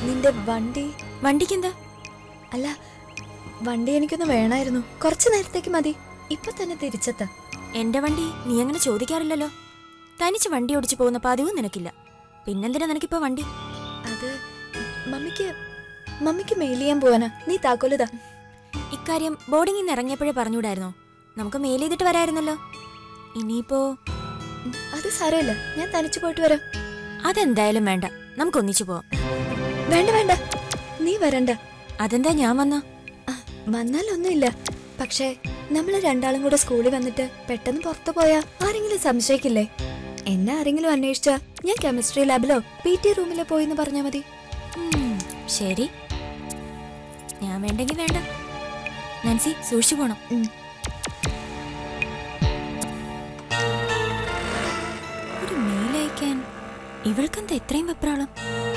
നിന്റെ വണ്ടി വണ്ടിക്കെന്താ അല്ല വണ്ടി എനിക്കൊന്ന് വേണമായിരുന്നു കുറച്ചു നേരത്തേക്ക് മതി ഇപ്പൊ തന്നെ തിരിച്ചെത്താം എന്റെ വണ്ടി നീ അങ്ങനെ ചോദിക്കാറില്ലല്ലോ തനിച്ച് വണ്ടി ഓടിച്ചു പോകുന്ന പതിവും നിനക്കില്ല പിന്നെന്തിനാ നിനക്കിപ്പോ വണ്ടി അത് മമ്മിക്ക് മമ്മിക്ക് മെയിൽ ചെയ്യാൻ പോവാനാ നീ താക്കോലിതാ ഇക്കാര്യം ബോർഡിങ്ങിൽ നിന്ന് ഇറങ്ങിയപ്പോഴേ പറഞ്ഞുകൂടായിരുന്നോ നമുക്ക് മെയിൽ ചെയ്തിട്ട് വരായിരുന്നല്ലോ ഇനിയിപ്പോ അത് സാരമില്ല ഞാൻ തനിച്ചു പോയിട്ട് വരാം അതെന്തായാലും വേണ്ട നമുക്ക് ഒന്നിച്ചു പോവാം വേണ്ട വേണ്ട നീ വരണ്ട അതെന്താ ഞാൻ വന്നോ ആ, വന്നാലൊന്നുമില്ല പക്ഷേ നമ്മൾ രണ്ടാളും കൂടെ സ്കൂളിൽ വന്നിട്ട് പെട്ടെന്ന് പുറത്തു പോയാ ആരെങ്കിലും സംശയിക്കില്ലേ എന്നെ ആരെങ്കിലും അന്വേഷിച്ചാ ഞാൻ കെമിസ്ട്രി ലാബിലോ പി ടി റൂമിലോ പോയിന്ന് പറഞ്ഞാ മതി ഉം, ശരി ഞാൻ വേണ്ടെങ്കിൽ വേണ്ട നാൻസി സൂക്ഷിച്ചു പോണം ഉം. ഒരു മെയിൽ അയക്കാൻ ഇവൾക്കെന്താ ഇത്രയും വെപ്രാളം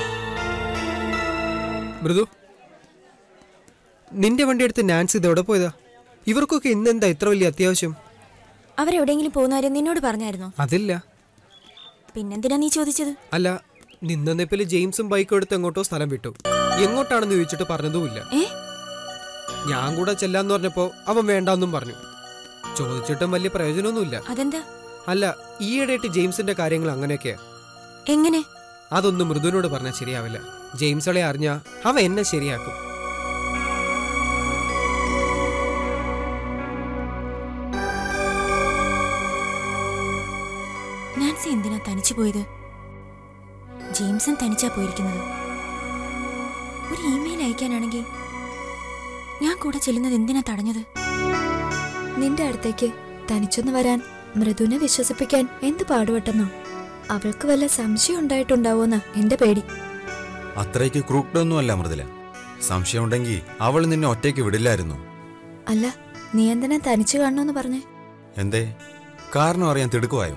മൃദു നിന്റെ വണ്ടി എടുത്ത് നാൻസി ഇതെവിടെ പോയതാ ഇവർക്കൊക്കെ ഇന്നെന്താ ഇത്ര വലിയ അത്യാവശ്യം അവരെവിടെയെങ്കിലും പോകുന്ന കാര്യം നിന്നോട് പറഞ്ഞായിരുന്നോ അതില്ല പിന്നെന്തിനാ നീ ചോദിച്ചത് അല്ല നിന്നെപ്പില് ജെയിംസും ബൈക്കും എടുത്ത് എങ്ങോട്ടോ സ്ഥലം വിട്ടു എങ്ങോട്ടാണെന്ന് ചോദിച്ചിട്ട് പറഞ്ഞതുമില്ല ഏ ഞാൻ കൂടെ ചെല്ലാന്ന് പറഞ്ഞപ്പോ അവൻ വേണ്ടാന്നും പറഞ്ഞു ചോദിച്ചിട്ടും വലിയ പ്രയോജനമൊന്നുമില്ല അതെന്താ അല്ല ഈയിടെയായിട്ട് ജെയിംസിന്റെ കാര്യങ്ങൾ അങ്ങനെയൊക്കെയാ എങ്ങനെ അതൊന്നും മൃദുവിനോട് പറഞ്ഞാൽ ശരിയാവില്ല ജെയിംസളെ അറിഞ്ഞാ അവൻ എന്നെ ശരിയാക്കും നാൻസി എന്തിനാ തനിച്ചു പോയത് ജെയിംസൺ തനിച്ചാ പോയിരിക്കുന്നത് ഒരു ഇമെയിൽ അയക്കാനാണെങ്കിൽ ഞാൻ കൂടെ ചെല്ലുന്നത് എന്തിനാ തടഞ്ഞത് നിന്റെ അടുത്തേക്ക് തനിച്ചൊന്ന് വരാൻ മൃദുവിനെ വിശ്വസിപ്പിക്കാൻ എന്ത് പാടുപെട്ടെന്നോ അവൾക്ക് വല്ല സംശയം ഉണ്ടായിട്ടുണ്ടാവോന്നാ എന്റെ പേടി അത്രയ്ക്ക് ക്രൂക്ഡൊന്നുമല്ല മൃദുല സംശയമുണ്ടെങ്കിൽ അവൾ നിന്നെ ഒറ്റയ്ക്ക് വിടില്ലായിരുന്നു അല്ല നീ എന്തിനാ തനിച്ചു കാണണമെന്ന് പറഞ്ഞേ എന്തേ കാരണം അറിയാൻ തിടുക്കുവായോ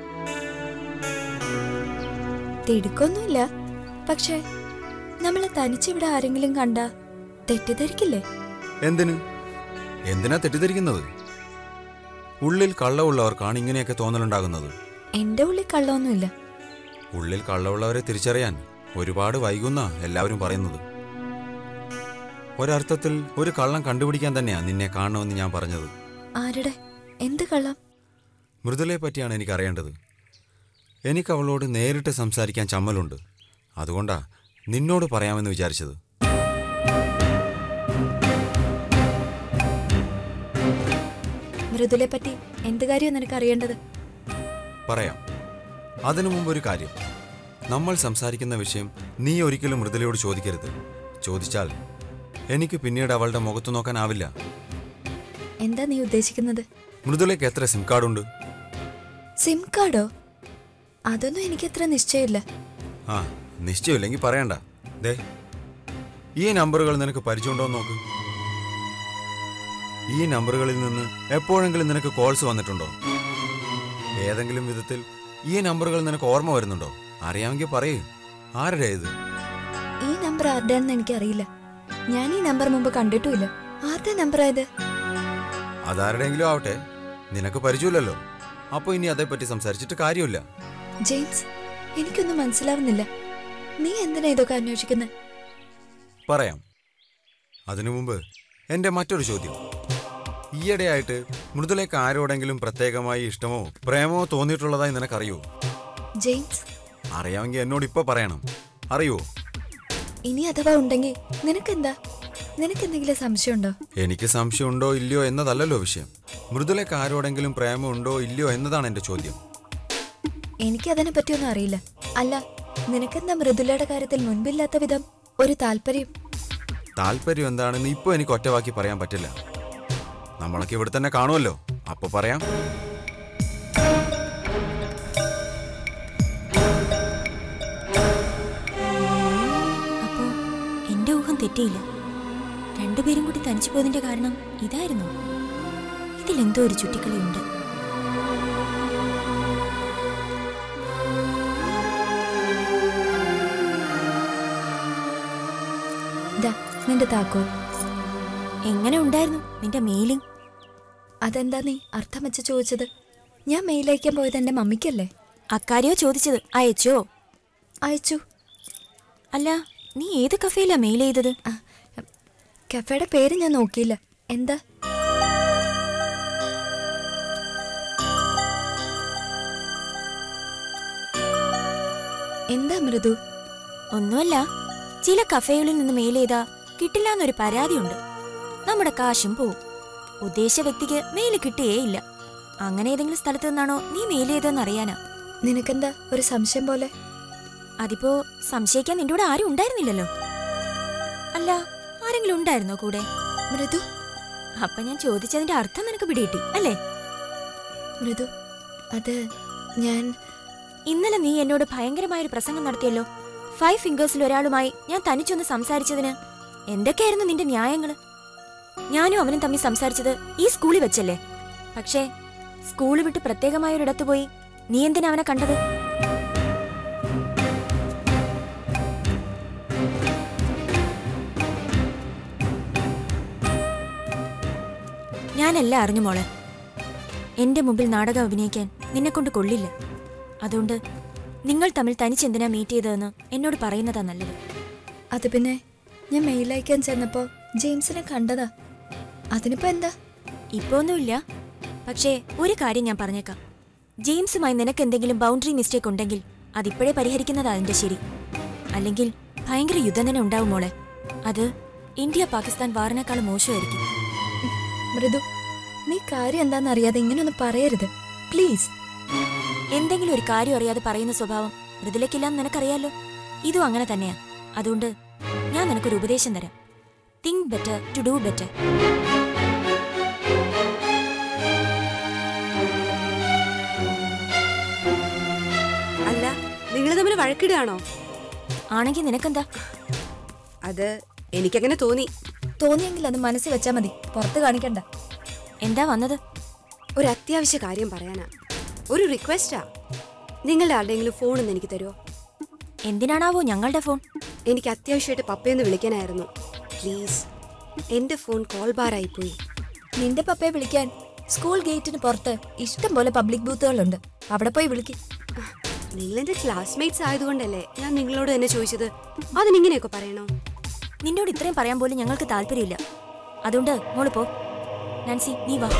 തിടുക്കൊന്നുമില്ല പക്ഷേ നമ്മളെ തനിച്ചിവിടെ ആരെങ്കിലും കണ്ട തെറ്റിദ്ധരിക്കില്ലേ എന്തിന് എന്തിനാ തെറ്റിദ്ധരിക്കുന്നത് ഉള്ളിൽ കള്ളമുള്ളവർക്കാണ് ഇങ്ങനെയൊക്കെ തോന്നലുണ്ടാകുന്നത് എന്റെ ഉള്ളിൽ കള്ളമൊന്നുമില്ല ഉള്ളിൽ കള്ളമുള്ളവരെ തിരിച്ചറിയാൻ ഒരുപാട് വൈകുന്ന എല്ലാവരും പറയുന്നത് ഒരർത്ഥത്തിൽ ഒരു കള്ളം കണ്ടുപിടിക്കാൻ തന്നെയാ നിന്നെ കാണണമെന്ന് ഞാൻ പറഞ്ഞത് ആരുടെ എന്ത് കള്ളം മൃദുലയെ പറ്റിയാണ് എനിക്ക് അറിയേണ്ടത് എനിക്ക് അവളോട് നേരിട്ട് സംസാരിക്കാൻ ചമ്മലുണ്ട് അതുകൊണ്ടാ നിന്നോട് പറയാമെന്ന് വിചാരിച്ചത് മൃദുലെ പറ്റി എന്ത് കാര്യവും നിനക്ക് അറിയേണ്ടത് പറയാം അതിനു മുമ്പ് ഒരു കാര്യം നമ്മൾ സംസാരിക്കുന്ന വിഷയം നീ ഒരിക്കലും മൃദുലയോട് ചോദിക്കരുത് ചോദിച്ചാൽ എനിക്ക് പിന്നീട് അവളുടെ മുഖത്ത് നോക്കാനാവില്ല എന്താ നീ ഉദ്ദേശിക്കുന്നത് മൃദുലയ്ക്ക് എത്ര സിം കാർഡുണ്ട് സിം കാർഡോ അതൊന്നും എനിക്കത്ര നിശ്ചയമില്ല ആ നിശ്ചയമില്ലെങ്കിൽ പറയണ്ട ദേ ഈ നമ്പറുകൾ നിനക്ക് പരിചയമുണ്ടോ എന്ന് നോക്ക് ഈ നമ്പറുകളിൽ നിന്ന് എപ്പോഴെങ്കിലും നിനക്ക് കോൾസ് വന്നിട്ടുണ്ടോ ഏതെങ്കിലും വിധത്തിൽ ഈ നമ്പറുകൾ നിനക്ക് ഓർമ്മ വരുന്നുണ്ടോ അറിയാമെങ്കിൽ പറയൂ ആരുടെ ഇത് ഈ നമ്പർ ആരുടെയാണെന്ന് എനിക്കറിയില്ല ഞാൻ ഈ നമ്പർ മുമ്പ് കണ്ടിട്ടുമില്ല ആരുടെ നമ്പർ ആയത് അതാരുടെയെങ്കിലും ആവട്ടെ നിനക്ക് പരിചയമില്ലല്ലോ അപ്പോൾ ഇനി അതേപ്പറ്റി സംസാരിച്ചിട്ട് കാര്യമില്ല ജെയിംസ് എനിക്കൊന്നും മനസ്സിലാവുന്നില്ല നീ എന്തിനാ ഇതൊക്കെ അന്വേഷിക്കുന്നത് പറയാം അതിനു മുമ്പ് എൻ്റെ മറ്റൊരു ചോദ്യം ഈയിടെയായിട്ട് മൃദുലേക്ക് ആരോടെങ്കിലും പ്രത്യേകമായി ഇഷ്ടമോ പ്രേമോ തോന്നിയിട്ടുള്ളതായി നിനക്കറിയോ ജെയിംസ് അറിയാമെങ്കിൽ എന്നോട് ഇപ്പൊ പറയണം അറിയോ ഇനി അഥവാ ഉണ്ടെങ്കിൽ നിനക്കെന്താ നിനക്കെന്തെങ്കിലും സംശയമുണ്ടോ എനിക്ക് സംശയമുണ്ടോ ഇല്ലയോ എന്നതല്ലല്ലോ വിഷയം മൃദുലേക്ക് ആരോടെങ്കിലും പ്രേമമുണ്ടോ ഇല്ലയോ എന്നതാണ് എൻ്റെ ചോദ്യം എനിക്കതിനെ പറ്റിയൊന്നും അറിയില്ല അല്ല നിനക്കെന്താ മൃദുലയുടെ കാര്യത്തിൽ മുൻപില്ലാത്ത വിധം ഒരു താല്പര്യം താല്പര്യം എന്താണെന്ന് ഇപ്പോൾ എനിക്ക് ഒറ്റവാക്കി പറയാൻ പറ്റില്ല നമ്മളൊക്കെ ഇവിടെ തന്നെ കാണുമല്ലോ അപ്പൊ പറയാം അപ്പോ എന്റെ ഊഹം തെറ്റിയില്ല രണ്ടുപേരും കൂടി തനിച്ചു പോയതിന്റെ കാരണം ഇതായിരുന്നു ഇതിലെന്തോ ഒരു ചുറ്റിക്കളിയുണ്ട് ദാ നിന്റെ താക്കോൽ എങ്ങനെ ഉണ്ടായിരുന്നു നിന്റെ മെയിലിംഗ് അതെന്താ നീ അർത്ഥം വെച്ച് ചോദിച്ചത് ഞാൻ മെയിലയക്കാൻ പോയത് എന്റെ മമ്മിക്കല്ലേ അക്കാര്യോ ചോദിച്ചത് അയച്ചോ അയച്ചു അല്ല നീ ഏത് കഫേയിലാ മെയിൽ ചെയ്തത് ആ, കഫേയുടെ പേര് ഞാൻ നോക്കിയില്ല എന്താ എന്താ മൃദു ഒന്നുമല്ല ചില കഫേകളിൽ നിന്ന് മെയിൽ ചെയ്താ കിട്ടില്ല എന്നൊരു പരാതിയുണ്ട് നമ്മുടെ കാശും പോവും ഉദ്ദേശ വ്യക്തിക്ക് മെയിൽ കിട്ടുകയേയില്ല അങ്ങനെ ഏതെങ്കിലും സ്ഥലത്ത് നിന്നാണോ നീ മെയിൽ ചെയ്തതെന്ന് അറിയാനാ നിനക്കെന്താ ഒരു സംശയം പോലെ അതിപ്പോ സംശയിക്കാൻ നിന്റെ കൂടെ ആരും ഉണ്ടായിരുന്നില്ലല്ലോ അല്ല ആരെങ്കിലും ഉണ്ടായിരുന്നോ കൂടെ മൃദു അപ്പൊ ഞാൻ ചോദിച്ചതിന്റെ അർത്ഥം നിനക്ക് പിടികിട്ടി അല്ലേ മൃദു അത് ഞാൻ ഇന്നലെ നീ എന്നോട് ഭയങ്കരമായൊരു പ്രസംഗം നടത്തിയല്ലോ ഫൈവ് ഫിംഗേഴ്സിൽ ഒരാളുമായി ഞാൻ തനിച്ചൊന്ന് സംസാരിച്ചതിന് എന്തൊക്കെയായിരുന്നു നിന്റെ ന്യായങ്ങള് ഞാനും അവനും തമ്മിൽ സംസാരിച്ചത് ഈ സ്കൂളിൽ വെച്ചല്ലേ പക്ഷേ സ്കൂൾ വിട്ട് പ്രത്യേകമായ ഒരിടത്ത് പോയി നീ എന്തിനാ അവനെ കണ്ടത് ഞാനെല്ലാം അറിഞ്ഞു മോളെ എന്റെ മുമ്പിൽ നാടകം അഭിനയിക്കാൻ നിന്നെ കൊണ്ട് കൊള്ളില്ല അതുകൊണ്ട് നിങ്ങൾ തമ്മിൽ തനിച്ചെന്തിനാ മീറ്റ് ചെയ്തതെന്ന് എന്നോട് പറയുന്നതാ നല്ലത് അത് പിന്നെ ഞാൻ മെയിൽ അയക്കാൻ ചെന്നപ്പോ ജെയിംസിനെ കണ്ടതാ അതിനിപ്പോ എന്താ ഇപ്പൊ ഒന്നുമില്ല പക്ഷേ ഒരു കാര്യം ഞാൻ പറഞ്ഞേക്കാം ജെയിംസുമായി നിനക്ക് എന്തെങ്കിലും ബൗണ്ടറി മിസ്റ്റേക്ക് ഉണ്ടെങ്കിൽ അതിപ്പോഴേ പരിഹരിക്കുന്നതാ അതിന്റെ ശരി അല്ലെങ്കിൽ ഭയങ്കര യുദ്ധം തന്നെ ഉണ്ടാവും മോളെ അത് ഇന്ത്യ പാകിസ്ഥാൻ വാറിനേക്കാളും മോശമായിരിക്കും മൃദു നീ കാര്യം എന്താണെന്ന് അറിയാതെ ഇങ്ങനെയൊന്നും പറയരുത് പ്ലീസ് എന്തെങ്കിലും ഒരു കാര്യം അറിയാതെ പറയുന്ന സ്വഭാവം മൃദുലയ്ക്കില്ലാന്ന് നിനക്കറിയാലോ ഇതും അങ്ങനെ തന്നെയാ അതുകൊണ്ട് ഞാൻ നിനക്കൊരു ഉപദേശം തരാം think better to do better അല്ല നിങ്ങൾ തമ്മിൽ വഴക്കിടുകയാണോ ആണെങ്കിൽ നിനക്കെന്താ അത് എനിക്കങ്ങനെ തോന്നി തോന്നിയെങ്കിൽ അത് മനസ്സിൽ വെച്ചാ മതി പുറത്ത് കാണിക്കണ്ട എന്താ വന്നത് ഒരു അത്യാവശ്യ കാര്യം പറയാനാ ഒരു റിക്വസ്റ്റാ നിങ്ങളുടെ ആരുടെയെങ്കിലും ഫോൺ ഒന്ന് എനിക്ക് തരുമോ എന്തിനാണാവോ ഞങ്ങളുടെ ഫോൺ എനിക്ക് അത്യാവശ്യമായിട്ട് പപ്പയൊന്ന് വിളിക്കാനായിരുന്നു പ്ലീസ് എൻ്റെ ഫോൺ കോൾ ബാറായി പോയി നിന്റെ പപ്പയെ വിളിക്കാൻ സ്കൂൾ ഗേറ്റിന് പുറത്ത് ഇഷ്ടം പോലെ പബ്ലിക് ബൂത്തുകളുണ്ട് അവിടെ പോയി വിളിക്ക് നിങ്ങൾ എൻ്റെ ക്ലാസ്മേറ്റ്സ് ആയതുകൊണ്ടല്ലേ ഞാൻ നിങ്ങളോട് തന്നെ ചോദിച്ചത് അതിനിങ്ങനെയൊക്കെ പറയണോ നിന്നോട് ഇത്രയും പറയാൻ പോലും ഞങ്ങൾക്ക് താല്പര്യമില്ല അതുകൊണ്ട് മോള് പോ നാൻസി നീ വാ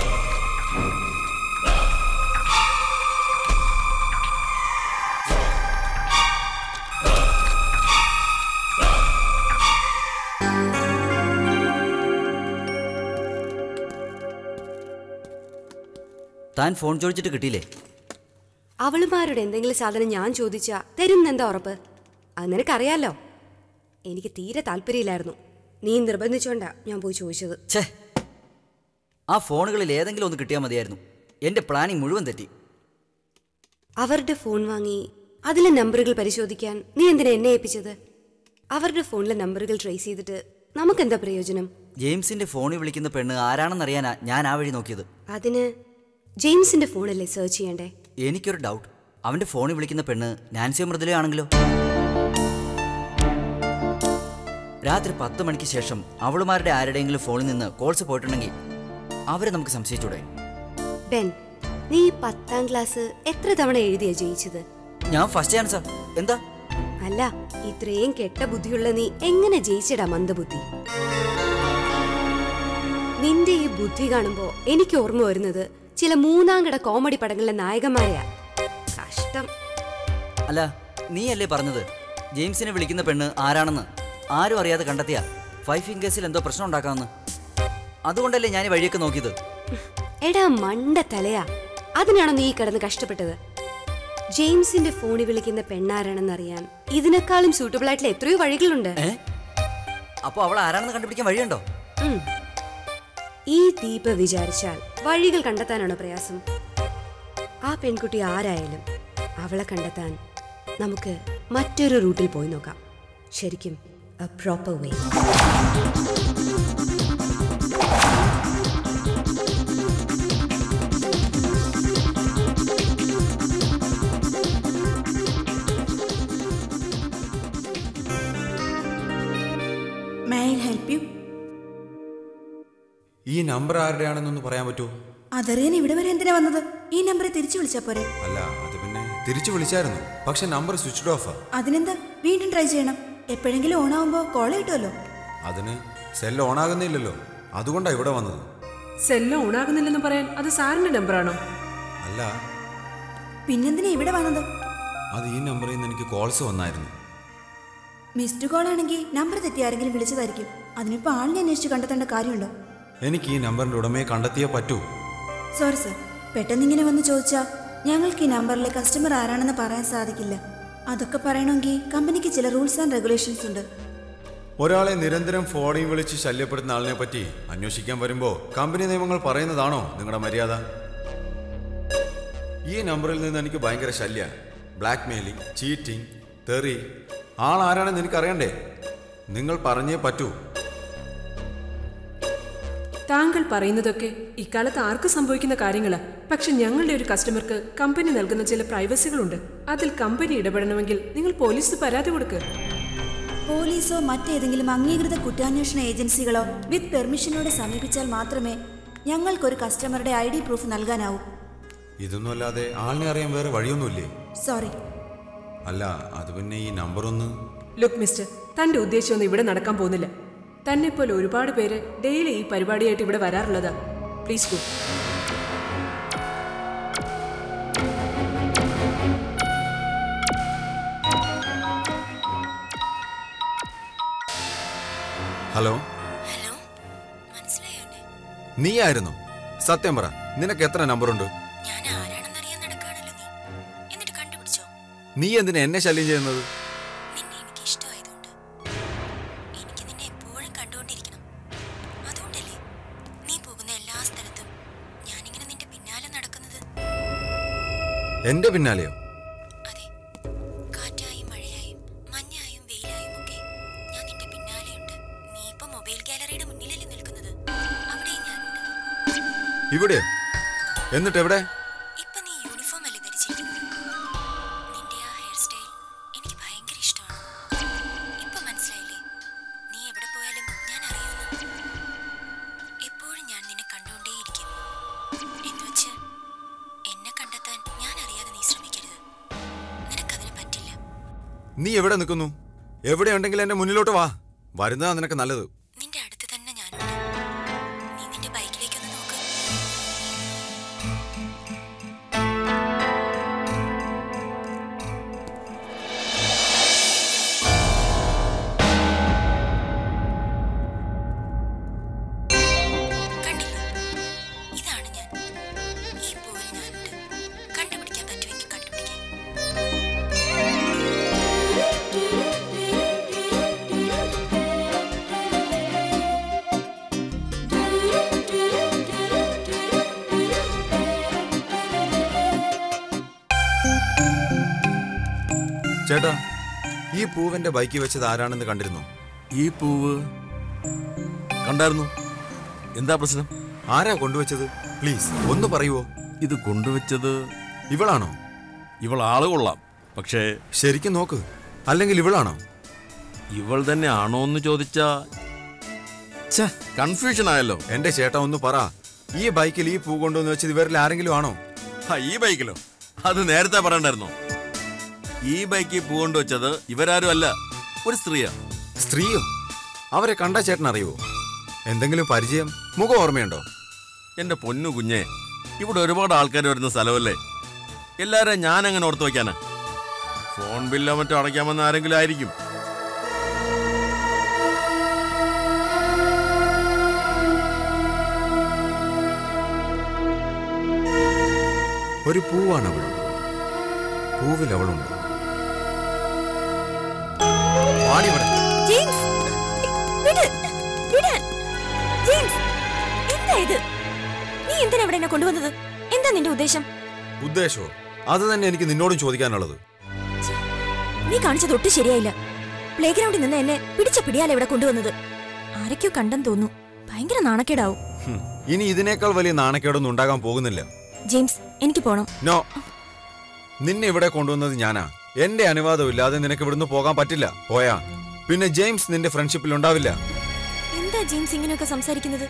താൻ ഫോൺ ചോദിച്ചിട്ട് കിട്ടിയില്ലേ അവളുമാരുടെ എന്തെങ്കിലും സാധനം ഞാൻ ചോദിച്ചാ തരുന്നെന്താ ഉറപ്പ് അത് നിനക്കറിയാലോ എനിക്ക് തീരെ താല്പര്യമില്ലായിരുന്നു നീ നിർബന്ധിച്ചോണ്ടാ ഞാൻ പോയി ചോദിച്ചത് ഛേ ആ ഫോണുകളിൽ ഏതെങ്കിലും ഒന്ന് കിട്ടിയാൽ മതിയായിരുന്നു എൻ്റെ പ്ലാനിങ് മുഴുവൻ തെറ്റി അവരുടെ ഫോൺ വാങ്ങി അതിലെ നമ്പറുകൾ പരിശോധിക്കാൻ നീ എന്തിനാ എന്നെ ഏൽപ്പിച്ചത് അവരുടെ ഫോണിലെ നമ്പറുകൾ ട്രേസ് ചെയ്തിട്ട് നമുക്കെന്താ പ്രയോജനം ജെയിംസിന്റെ ഫോണിൽ വിളിക്കുന്ന പെണ്ണ് ആരാണെന്നറിയാനാ ഞാൻ ആ വഴി നോക്കിയത് അതിന് ജെയിംസിന്റെ ഫോണല്ലേ സെർച്ച് ചെയ്യണ്ടേ എനിക്കൊരു ഡൗട്ട് അവന്റെ ഫോണിൽ വിളിക്കുന്ന പെണ്ണ് നാൻസിയോ മൃദുലയാണെങ്കിലോ രാത്രി പത്ത് മണിക്ക് ശേഷം അവളുമാരുടെ ആരുടെയെങ്കിലും ഫോണിൽ നിന്ന് കോൾസ് പോയിട്ടുണ്ടെങ്കിൽ അവരെ നമുക്ക് സംശയിച്ചൂടെ ബെൻ നീ ഈ പത്താം ക്ലാസ് എത്ര തവണ എഴുതിയാ ജയിച്ചത് ഞാൻ ഫസ്റ്റ് ചാൻസാ എന്താ അല്ല ഇത്രയും കെട്ട ബുദ്ധിയുള്ള നീ എങ്ങനെ ജയിച്ചടാ മന്ദബുദ്ധി നിന്റെ ഈ ബുദ്ധി കാണുമ്പോ എനിക്ക് ഓർമ്മ വരുന്നത് ചില മൂന്നാം കട കോമഡി പടങ്ങളിലെ നായകന്മാരെയാ കഷ്ടം അല്ല നീയല്ലേ പറഞ്ഞത് ജെയിംസിനെ വിളിക്കുന്ന പെണ്ണ് ആരാണെന്ന് ആരും അറിയാതെ കണ്ടെത്തിയ ഫൈവ് ഫിംഗേഴ്സിൽ എന്തോ പ്രശ്നം ഉണ്ടാക്കാമെന്ന് അതുകൊണ്ടല്ലേ ഞാൻ ഈ വഴിയൊക്കെ നോക്കിയത് എടാ മണ്ട തലയാ അതിനാണോ നീ കിടന്ന് കഷ്ടപ്പെട്ടത് ജെയിംസിന്റെ ഫോണിൽ വിളിക്കുന്ന പെണ്ണാരാണെന്നറിയാൻ ഇതിനേക്കാളും സൂട്ടബിൾ ആയിട്ടുള്ള എത്രയോ വഴികളുണ്ട് ഏ അപ്പോൾ അവൾ ആരാണെന്ന് കണ്ടുപിടിക്കാൻ വഴിയുണ്ടോ ഉം. ഈ ദീപ വിചാരിച്ചാൽ വഴികൾ കണ്ടെത്താനാണോ പ്രയാസം ആ പെൺകുട്ടി ആരായാലും അവളെ കണ്ടെത്താൻ നമുക്ക് മറ്റൊരു റൂട്ടിൽ പോയി നോക്കാം ശരിക്കും a proper way may I help you ഈ നമ്പർ ആരുടെയാണെന്നൊന്ന് പറയാൻ പറ്റുമോ അതറിയാൻ ഇവിടെ വരെ എന്തിനാ വന്നത് ഈ നമ്പറെ തിരിച്ചു വിളിച്ചാ പോരെ അല്ല അത് പിന്നെ തിരിച്ചു വിളിച്ചായിരുന്നു പക്ഷെ നമ്പർ സ്വിച്ച്ഡ് ഓഫാ അതിനെന്താ വീണ്ടും ട്രൈ ചെയ്യണം എപ്പോഴെങ്കിലും ഓണാവുമ്പോൾ കോൾ കിട്ടുമല്ലോ അതിന് സെൽ ഓണാകുന്നില്ലല്ലോ അതുകൊണ്ടാണ് ഇവിടെ വന്നത് സെല്ല് ഓണാകുന്നില്ലെന്ന് പറയാൻ അത് സാറിന്റെ നമ്പറാണോ അല്ല പിന്നെന്തിനാ ഇവിടെ വന്നത് അത് ഈ നമ്പറിൽ നിന്ന് എനിക്ക് കോൾസ് വന്നായിരുന്നു മിസ്ഡ് കോൾ ആണെങ്കിൽ നമ്പർ തെറ്റി ആരെങ്കിലും വിളിച്ചതായിരിക്കും അതിനിപ്പോൾ ആളിനെ അന്വേഷിച്ച് കണ്ടെത്തേണ്ട കാര്യമുണ്ടോ എനിക്ക് ഈ നമ്പറിന്റെ ഉടമയെ കണ്ടെത്തിയേ പറ്റൂ സോറി സർ പെട്ടെന്ന് ഇങ്ങനെ വന്ന് ചോദിച്ചാൽ ഞങ്ങൾക്ക് ഈ നമ്പറിലെ കസ്റ്റമർ ആരാണെന്ന് പറയാൻ സാധിക്കില്ല അതൊക്കെ പറയണമെങ്കിൽ കമ്പനിക്ക് ചില റൂൾസ് ആൻഡ് റെഗുലേഷൻസ് ഉണ്ട് ഒരാളെ നിരന്തരം ഫോണിൽ വിളിച്ച് ശല്യപ്പെടുന്ന ആളിനെ പറ്റി അന്വേഷിക്കാൻ വരുമ്പോൾ കമ്പനി നിയമങ്ങൾ പറയുന്നതാണോ നിങ്ങളുടെ മര്യാദ ഈ നമ്പറിൽ നിന്ന് എനിക്ക് ഭയങ്കര ശല്യ ബ്ലാക്ക് മെയിലിംഗ് ചീറ്റിംഗ് തെറി ആൾ ആരാണെന്ന് എനിക്കറിയണ്ടേ നിങ്ങൾ പറഞ്ഞേ പറ്റൂ താങ്കൾ പറയുന്നതൊക്കെ ഇക്കാലത്ത് ആർക്ക് സംഭവിക്കുന്ന കാര്യങ്ങളാ പക്ഷെ ഞങ്ങളുടെ ഒരു കസ്റ്റമർക്ക് കമ്പനി നൽകുന്ന ചില പ്രൈവസികളുണ്ട് അതിൽ കമ്പനി ഇടപെടണമെങ്കിൽ നിങ്ങൾ പോലീസ് പരാതി കൊടുക്കുക പോലീസോ മറ്റേതെങ്കിലും അംഗീകൃത കുറ്റാന്വേഷണ ഏജൻസികളോ വിത്ത് പെർമിഷനോടെ സമീപിച്ചാൽ മാത്രമേ ഞങ്ങൾക്കൊരു കസ്റ്റമറുടെ ഐ ഡി പ്രൂഫ് നൽകാനാവൂ ഇതൊന്നും അല്ലാതെ ആളിനെ അറിയാൻ വേറെ വഴിയൊന്നുമില്ലേ സോറി അല്ല അത് പിന്നെ ഈ നമ്പർ ഒന്ന് ലുക്ക് മിസ്റ്റർ തന്റെ ഉദ്ദേശമൊന്നും ഇവിടെ നടക്കാൻ പോകുന്നില്ല തന്നെ പോലെ ഒരുപാട് പേര് ഡെയിലി ഈ പരിപാടിയായിട്ട് ഇവിടെ വരാറുള്ളതാ പ്ലീസ് ഗോ ഹലോ ഹലോ മനസ്സിലായോ എന്നെ? നീ ആയിരുന്നു സത്യം പറ നിനക്ക് എത്ര നമ്പറുണ്ട് ഞാൻ ആരാണെന്നറിയാൻ നടക്കുകയാണല്ലോ നീ എന്നിട്ട് കണ്ടുപിടിച്ചോ നീ എന്തിനാ എന്നെ ശല്യം ചെയ്യുന്നത് നിന്നെ എനിക്ക് ഇഷ്ടമായതുകൊണ്ട് എനിക്ക് നിന്നെ എപ്പോഴും കണ്ടുകൊണ്ടിരിക്കണം അതുകൊണ്ടല്ലേ നീ പോകുന്ന എല്ലാ സ്ഥലത്തും ഞാനിങ്ങനെ നിന്റെ പിന്നാലെ നടക്കുന്നത് എന്റെ പിന്നാലെയോ അതെ കാറ്റായും മഴയായും മഞ്ഞായും വെയിലായും ഒക്കെ ഞാൻ നിന്റെ പിന്നാലെയുണ്ട് നീ ഇപ്പൊ മൊബൈൽ ഗാലറിയുടെ മുന്നിലല്ലേ നിൽക്കുന്നത് അവിടെയും ഞാനുണ്ട് ഇവിടെയോ എന്നിട്ട് എവിടെ ഇപ്പൊ നീ യൂണിഫോം അല്ലേ ധരിച്ചിരിക്കുന്നത് നിന്റെ ആ ഹെയർ സ്റ്റൈൽ എനിക്ക് ഭയങ്കര ഇഷ്ടമാണ് ഇപ്പൊ മനസ്സിലായില്ലേ നീ എവിടെ പോയാലും ഞാൻ അറിയുന്നു എപ്പോഴും ഞാൻ നിന്നെ കണ്ടുകൊണ്ടേയിരിക്കും എന്നുവെച്ച് എന്നെ കണ്ടെത്താൻ ഞാൻ അറിയാതെ നീ ശ്രമിക്കരുത് നിനക്കതിന് പറ്റില്ല നീ എവിടെ നിൽക്കുന്നു എവിടെ ഉണ്ടെങ്കിൽ എന്റെ മുന്നിലോട്ട് വാ വരുന്നതാ നിനക്ക് നല്ലത് നിന്റെ അടുത്ത് തന്നെ ഞാനുണ്ട് നീ നിന്റെ ബൈക്കിലേക്കൊന്ന് നോക്ക് കണ്ടില്ലേ ഇതാണ് ഞാൻ ഈ പൂവിൽ ഞാനുണ്ട് കണ്ടുപിടിക്കാൻ പറ്റുമെങ്കിൽ കണ്ടുപിടിക്കാം ചേട്ടാ ഈ പൂവെന്റെ ബൈക്കിൽ വെച്ചത് ആരാണെന്ന് കണ്ടിരുന്നു ഈ പൂവ് കണ്ടായിരുന്നു എന്താ പ്രശ്നം ആരാ കൊണ്ടുവച്ചത് പ്ലീസ് ഒന്ന് പറയുവോ ഇത് കൊണ്ടുവച്ചത് ഇവളാണോ ഇവൾ ആള് കൊള്ളാം പക്ഷേ ശരിക്കും നോക്ക് അല്ലെങ്കിൽ ഇവളാണോ ഇവൾ തന്നെ ആണോ എന്ന് ചോദിച്ചാ ഛ കൺഫ്യൂഷൻ ആയല്ലോ എന്റെ ചേട്ടാ ഒന്ന് പറ ഈ ബൈക്കിൽ ഈ പൂ കൊണ്ടുവന്ന് വെച്ചത് ഇവരിൽ ആരെങ്കിലും ആണോ ആ, ഈ ബൈക്കിലോ അത് നേരത്തെ പറയണ്ടായിരുന്നോ ഈ ബൈക്കിൽ പൂ കൊണ്ടുവച്ചത് ഇവരാരും അല്ല ഒരു സ്ത്രീയാ സ്ത്രീയോ അവരെ കണ്ട ചേട്ടൻ അറിയുവോ എന്തെങ്കിലും പരിചയം മുഖം ഓർമ്മയുണ്ടോ എന്റെ പൊന്നു കുഞ്ഞെ ഇവിടെ ഒരുപാട് ആൾക്കാർ വരുന്ന സ്ഥലമല്ലേ എല്ലാവരെയും ഞാൻ അങ്ങനെ ഓർത്ത് വയ്ക്കാനാ ഫോൺ ബില്ലോ മറ്റോ അടയ്ക്കാമെന്ന് ആരെങ്കിലും ആയിരിക്കും ഒരു പൂവാണ് അവൾ പൂവിൽ അവളുണ്ട് വാടി ഇവിടെ. ജെയിംസ് വിട് വിടാൻ ജെയിംസ് എന്താ ഇത് നീ എന്തിനാ ഇവിടെ എന്നെ കൊണ്ടുവന്നത് എന്താ നിന്റെ ഉദ്ദേശം ഉദ്ദേശമോ അത് തന്നെ എനിക്ക് നിന്നോടും ചോദിക്കാനുള്ളത് നീ കാണിച്ചത് ഒട്ടും ശരിയായില്ല പ്ലേ ഗ്രൗണ്ടിൽ നിന്ന് എന്നെ പിടിച്ച പിടിയാലെ ഇവിടെ കൊണ്ടുവന്നത് ആരൊക്കെയോ കണ്ടെന്ന് തോന്നുന്നു ഭയങ്കര നാണക്കേടാവും ഹും, ഇനി ഇതിനേക്കാൾ വലിയ നാണക്കേടൊന്നും ഉണ്ടാകാൻ പോകുന്നില്ല ജെയിംസ് എനിക്ക് പോണം നോ നിന്നെ ഇവിടെ കൊണ്ടുവന്നത് ഞാനാ എന്റെ അനുവാദം ഇല്ലാതെ നിനക്ക് ഇവിടുന്ന് പോകാൻ പറ്റില്ല പോയാ പിന്നെ ജെയിംസ് നിന്റെ ഫ്രണ്ട്ഷിപ്പിൽ ഉണ്ടാവില്ല എന്താ ജെയിംസ് ഇങ്ങനെയൊക്കെ സംസാരിക്കുന്നത്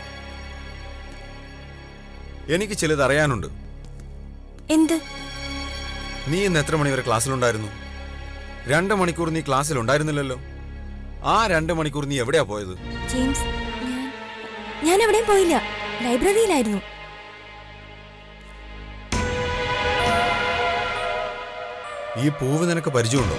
എനിക്ക് ചിലത് അറിയാനുണ്ട് എന്ത് നീ ഇന്ന് എത്ര മണിവരെ ക്ലാസ്സിലുണ്ടായിരുന്നു രണ്ട് മണിക്കൂർ നീ ക്ലാസ്സിൽ ഉണ്ടായിരുന്നില്ലല്ലോ ആ രണ്ട് മണിക്കൂർ നീ എവിടെയാ പോയത് ജെയിംസ് ഞാൻ ഞാൻ എവിടെയും പോയില്ല ലൈബ്രറിയിലായിരുന്നു ഈ പൂവ് നിനക്ക് പരിചയമുണ്ടോ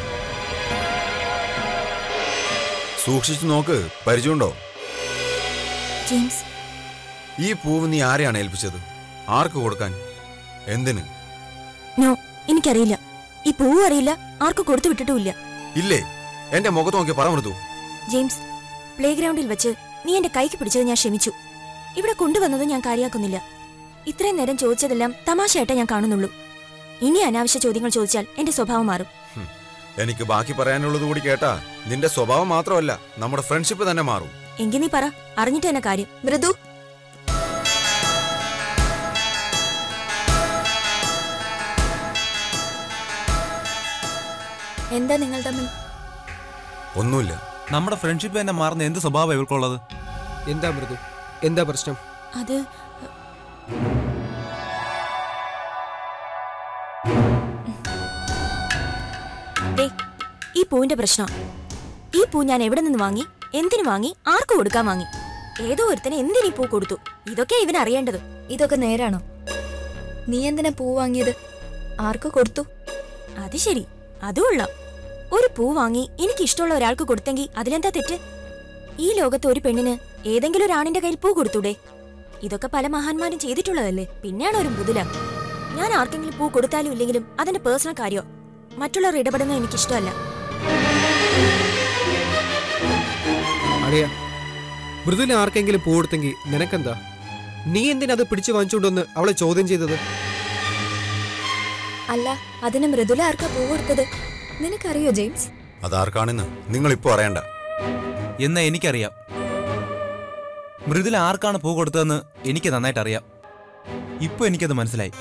സൂക്ഷിച്ചു നോക്ക് പരിചയമുണ്ടോ ജെയിംസ് ഈ പൂവ് നീ ആരെയാണ് ഏൽപ്പിച്ചത് ആർക്ക് കൊടുക്കാൻ എന്തിന് നോ എനിക്കറിയില്ല ഈ പൂവും അറിയില്ല ആർക്കും കൊടുത്തു വിട്ടിട്ടുമില്ല ഇല്ലേ എന്റെ മുഖത്ത് നോക്കി പറ മൃദു ജെയിംസ് പ്ലേ ഗ്രൗണ്ടിൽ വെച്ച് നീ എന്റെ കൈക്ക് പിടിച്ചത് ഞാൻ ക്ഷമിച്ചു ഇവിടെ കൊണ്ടുവന്നത് ഞാൻ കാര്യാക്കുന്നില്ല ഇത്രയും നേരം ചോദിച്ചതെല്ലാം തമാശയായിട്ടേ ഞാൻ കാണുന്നുള്ളൂ ഇനി അനാവശ്യ ചോദ്യങ്ങൾ ചോദിച്ചാൽ എന്റെ സ്വഭാവം മാറും ഹും, എനിക്ക് ബാക്കി പറയാനുള്ളത് കൂടി കേട്ടാ നിന്റെ സ്വഭാവം മാത്രമല്ല നമ്മുടെ ഫ്രണ്ട്ഷിപ്പ് തന്നെ മാറും എങ്കിൽ നീ പറ അറിഞ്ഞിട്ട് തന്നെ കാര്യം മൃദു എന്താ നിങ്ങൾ തമ്മിൽ ഒന്നുമില്ല നമ്മുടെ ഫ്രണ്ട്ഷിപ്പ് തന്നെ മാറുന്ന എന്ത് സ്വഭാവം ഇവർക്കുള്ളത് എന്താ മൃദു എന്താ പ്രശ്നം അത് ദേ, ഈ പൂവിന്റെ പ്രശ്നം ഈ പൂ ഞാൻ എവിടെ നിന്ന് വാങ്ങി എന്തിനു വാങ്ങി ആർക്ക് കൊടുക്കാൻ വാങ്ങി ഏതോ ഒരുത്തന് എന്തിനീ പൂ കൊടുത്തു ഇതൊക്കെ ഇവൻ അറിയേണ്ടത് ഇതൊക്കെ നേരാണോ നീ എന്തിനാ പൂ വാങ്ങിയത് ആർക്ക് കൊടുത്തു അത് ശരി അതും കൊള്ളാം ഒരു പൂ വാങ്ങി എനിക്ക് ഇഷ്ടമുള്ള ഒരാൾക്ക് കൊടുത്തെങ്കിൽ അതിലെന്താ തെറ്റ് ഈ ലോകത്ത് ഒരു പെണ്ണിന് ഏതെങ്കിലും ഒരു ആണിന്റെ കയ്യിൽ പൂ കൊടുത്തൂടെ ഇതൊക്കെ പല മഹാന്മാരും ചെയ്തിട്ടുള്ളതല്ലേ പിന്നെയാണ് ഒരു മൃദുല ഞാൻ ആർക്കെങ്കിലും പൂ കൊടുത്താലും ഇല്ലെങ്കിലും അതിന്റെ പേഴ്സണൽ കാര്യോ മറ്റുള്ളവർ ഇടപെടുന്നത് എനിക്കിഷ്ടമല്ല അറിയാ മൃദുല ആർക്കെങ്കിലും പൂ കൊടുത്തെങ്കിൽ നിനക്കെന്താ നീ എന്തിനാ അത് പിടിച്ചു വാങ്ങിച്ചുകൊണ്ടൊന്ന് അവളെ ചോദ്യം ചെയ്തത് അല്ല അതിന് മൃദുല ആർക്കാ പൂ കൊടുത്തത് നിനക്കറിയോ ജെയിംസ് അതാർക്കാണെന്ന് നിങ്ങൾ ഇപ്പൊ അറിയണ്ട എന്നാ എനിക്കറിയാം മൃദുല ആർക്കാണ് പൂ കൊടുത്തതെന്ന് എനിക്ക് നന്നായിട്ട് അറിയാം ഇപ്പൊ എനിക്കത് മനസ്സിലായി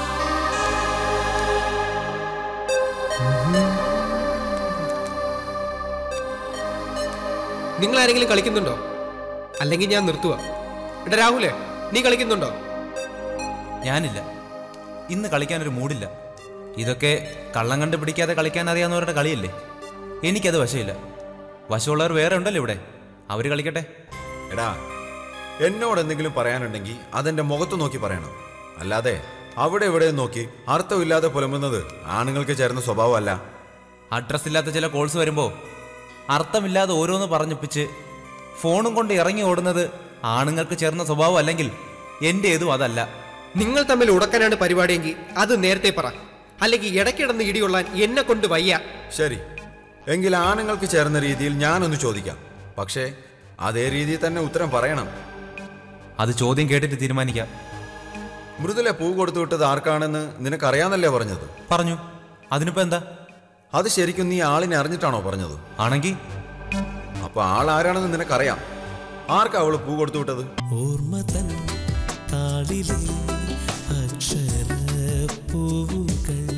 നിങ്ങൾ ആരെങ്കിലും കളിക്കുന്നുണ്ടോ അല്ലെങ്കിൽ ഞാൻ നിർത്തുക എടാ രാഹുലേ നീ കളിക്കുന്നുണ്ടോ ഞാനില്ല ഇന്ന് കളിക്കാനൊരു മൂഡില്ല ഇതൊക്കെ കള്ളം കണ്ട് പിടിക്കാതെ കളിക്കാൻ അറിയാവുന്നവരുടെ കളിയല്ലേ എനിക്കത് വശമില്ല വശമുള്ളവർ വേറെ ഉണ്ടല്ലോ ഇവിടെ അവർ കളിക്കട്ടെ എടാ എന്നോട് എന്തെങ്കിലും പറയാനുണ്ടെങ്കിൽ അതെന്റെ മുഖത്ത് നോക്കി പറയണം അല്ലാതെ അവിടെ ഇവിടെ നോക്കി അർത്ഥമില്ലാതെ പുലമ്പുന്നത് ആണുങ്ങൾക്ക് ചേർന്ന സ്വഭാവമല്ല അഡ്രസ് ഇല്ലാത്ത ചില കോൾസ് വരുമ്പോൾ അർത്ഥമില്ലാതെ ഓരോന്ന് പറഞ്ഞൊപ്പിച്ച് ഫോണും കൊണ്ട് ഇറങ്ങി ഓടുന്നത് ആണുങ്ങൾക്ക് ചേർന്ന സ്വഭാവം അല്ലെങ്കിൽ എൻ്റെ ഏതും അതല്ല നിങ്ങൾ തമ്മിൽ ഉടക്കാനാണ് പരിപാടിയെങ്കിൽ അത് നേരത്തെ പറ അല്ലെങ്കിൽ ഇടയ്ക്കിടന്ന് ഇടികൊള്ളാൻ എന്നെ കൊണ്ട് വയ്യ ശരി എങ്കിൽ ആണുങ്ങൾക്ക് ചേർന്ന രീതിയിൽ ഞാനൊന്ന് ചോദിക്കാം പക്ഷേ അതേ രീതിയിൽ തന്നെ ഉത്തരം പറയണം അത് ചോദ്യം കേട്ടിട്ട് തീരുമാനിക്കാം മൃദുല പൂ കൊടുത്തു വിട്ടത് ആർക്കാണെന്ന് നിനക്കറിയാന്നല്ലേ പറഞ്ഞത് പറഞ്ഞു അതിനിപ്പോ എന്താ അത് ശരിക്കും നീ ആളിനെ അറിഞ്ഞിട്ടാണോ പറഞ്ഞത് ആണെങ്കിൽ അപ്പൊ ആൾ ആരാണെന്ന് നിനക്കറിയാം ആർക്കാ അവള് പൂ കൊടുത്തു വിട്ടത് ഓർമ്മ തൻ താളിലെ അക്ഷര പൂവുകൾ